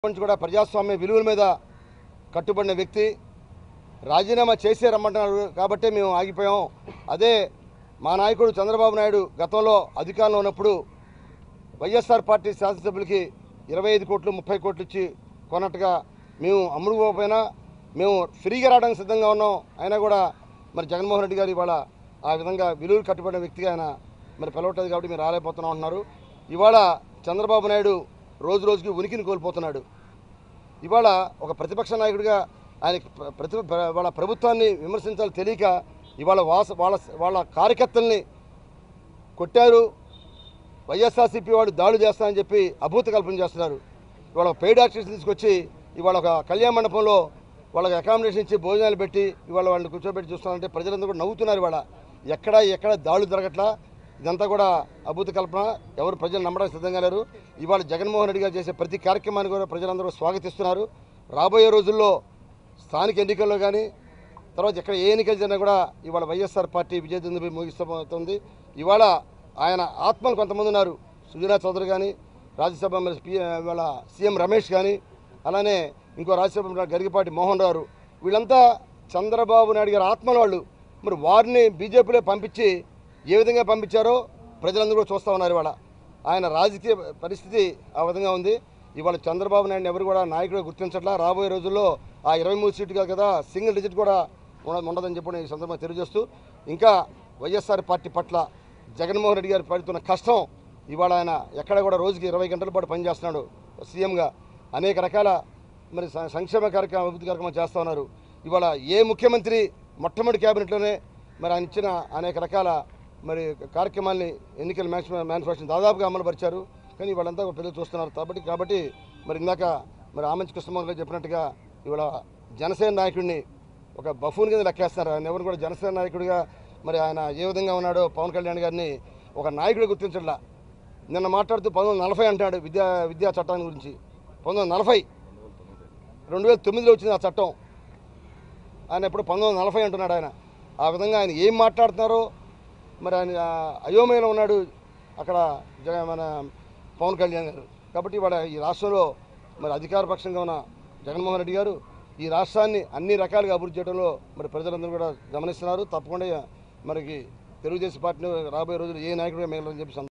నుంచి కూడా ప్రజాస్వామ్య విలువల మీద కట్టుబడిన వ్యక్తి రాజీనామా చేసే రమ్మంటున్నారు కాబట్టే మేము ఆగిపోయాం అదే మా నాయకుడు చంద్రబాబు నాయుడు గతంలో అధికారంలో ఉన్నప్పుడు వైఎస్ఆర్ పార్టీ శాసనసభ్యులకి ఇరవై ఐదు కోట్లు ముప్పై కోట్లు ఇచ్చి కొన్నట్టుగా మేము అమ్ముడుపోకపోయినా మేము ఫ్రీగా రావడానికి సిద్ధంగా ఉన్నాం అయినా కూడా మరి జగన్మోహన్ రెడ్డి గారు ఇవాళ ఆ విధంగా విలువలు కట్టుబడిన వ్యక్తిగా ఆయన మరి పిలవట్లేదు కాబట్టి మీరు రాలేకపోతున్నాం అంటున్నారు ఇవాళ చంద్రబాబు నాయుడు రోజు రోజుకి ఉనికిని కోల్పోతున్నాడు ఇవాళ ఒక ప్రతిపక్ష నాయకుడిగా ఆయన ప్ర- ప్రతి ప్ర- వాళ్ళ ప్రభుత్వాన్ని విమర్శించాలి తెలియక ఇవాళ వాస వాళ్ళ వాళ్ళ కార్యకర్తల్ని కొట్టారు వైఎస్ఆర్సీపీ వాళ్ళు దాడులు చేస్తారని చెప్పి అభూత కల్పన చేస్తున్నారు ఇవాళ పెయిడ్ యాక్టర్స్ తీసుకొచ్చి ఇవాళ ఒక కళ్యాణ మండపంలో వాళ్ళకి అకామిడేషన్ ఇచ్చి భోజనాలు పెట్టి ఇవాళ వాళ్ళని కూర్చోబెట్టి చూస్తున్నారంటే ప్రజలందరూ కూడా నవ్వుతున్నారు ఇవాళ ఎక్కడ ఎక్కడ దాడులు జరగట్లా ఇదంతా కూడా అభూత కల్పన ఎవరు ప్రజలు నమ్మడానికి సిద్ధంగా లేరు ఇవాళ జగన్మోహన్ రెడ్డి గారు చేసే ప్రతి కార్యక్రమాన్ని కూడా ప్రజలందరూ స్వాగతిస్తున్నారు రాబోయే రోజుల్లో స్థానిక ఎన్నికల్లో కానీ తర్వాత ఎక్కడ ఏ ఎన్నికలు జరిగినా కూడా ఇవాళ వైఎస్ఆర్ పార్టీ విజయదుందుబి ముగిస్తోంది ఇవాళ ఆయన ఆత్మలు కొంతమంది ఉన్నారు సుజనా చౌదరి కానీ రాజ్యసభ మరి పి ఇవాళ సీఎం రమేష్ కానీ అలానే ఇంకో రాజ్యసభ మెంబర్ గరిగిపాటి మోహన్ రావు వీళ్ళంతా చంద్రబాబు నాయుడు గారి ఆత్మల వాళ్ళు మరి వారిని బీజేపీలో పంపించి ఏ విధంగా పంపించారో ప్రజలందరూ కూడా చూస్తూ ఉన్నారు ఇవాళ ఆయన రాజకీయ పరిస్థితి ఆ విధంగా ఉంది ఇవాళ చంద్రబాబు నాయుడు ఎవరు కూడా నాయకుడు గుర్తించట్లా రాబోయే రోజుల్లో ఆ ఇరవై మూడు సీట్లు కాదు కదా సింగిల్ డిజిట్ కూడా ఉండ- ఉండదని చెప్పి నేను ఈ సందర్భంగా తెలియజేస్తూ ఇంకా వైఎస్ఆర్ పార్టీ పట్ల జగన్మోహన్ రెడ్డి గారు పడుతున్న కష్టం ఇవాళ ఆయన ఎక్కడ కూడా రోజుకి ఇరవై గంటల పాటు పనిచేస్తున్నాడు సీఎంగా అనేక రకాల మరి స- సంక్షేమ కార్యక్రమ అభివృద్ధి కార్యక్రమాలు చేస్తూ ఉన్నారు ఇవాళ ఏ ముఖ్యమంత్రి మొట్టమొదటి క్యాబినెట్లోనే మరి ఆయన ఇచ్చిన అనేక రకాల మరి కార్యక్రమాల్ని ఎన్నికల మేనిఫె మేనిఫెస్టోని దాదాపుగా అమలుపరిచారు కానీ వాళ్ళంతా కూడా ప్రజలు చూస్తున్నారు కాబట్టి కాబట్టి మరి ఇందాక మరి ఆమంచి కృష్ణమోహన్ గారు చెప్పినట్టుగా ఇవాళ జనసేన నాయకుడిని ఒక బఫూన్ కింద లెక్కేస్తున్నారు ఆయన ఎవరు కూడా జనసేన నాయకుడిగా మరి ఆయన ఏ విధంగా ఉన్నాడో పవన్ కళ్యాణ్ గారిని ఒక నాయకుడు గుర్తించట్లా నిన్న మాట్లాడుతూ పంతొమ్మిది వందల నలభై అంటాడు విద్యా విద్యా చట్టాన్ని గురించి పంతొమ్మిది వందల నలభై రెండు వేల తొమ్మిదిలో వచ్చింది ఆ చట్టం ఆయన ఎప్పుడు పంతొమ్మిది వందల నలభై అంటున్నాడు ఆయన ఆ విధంగా ఆయన ఏం మాట్లాడుతున్నారో మరి ఆయన ఆ, అయోమయంలో ఉన్నాడు అక్కడ జగ మన పవన్ కళ్యాణ్ గారు కాబట్టి ఇవాళ ఈ రాష్ట్రంలో మరి అధికార పక్షంగా ఉన్న జగన్మోహన్ రెడ్డి గారు ఈ రాష్ట్రాన్ని అన్ని రకాలుగా అభివృద్ధి చేయడంలో మరి ప్రజలందరూ కూడా గమనిస్తున్నారు తప్పకుండా మనకి తెలుగుదేశం పార్టీని రాబోయే రోజులు ఏ నాయకుడిగా మిగలని చెప్పి సంద-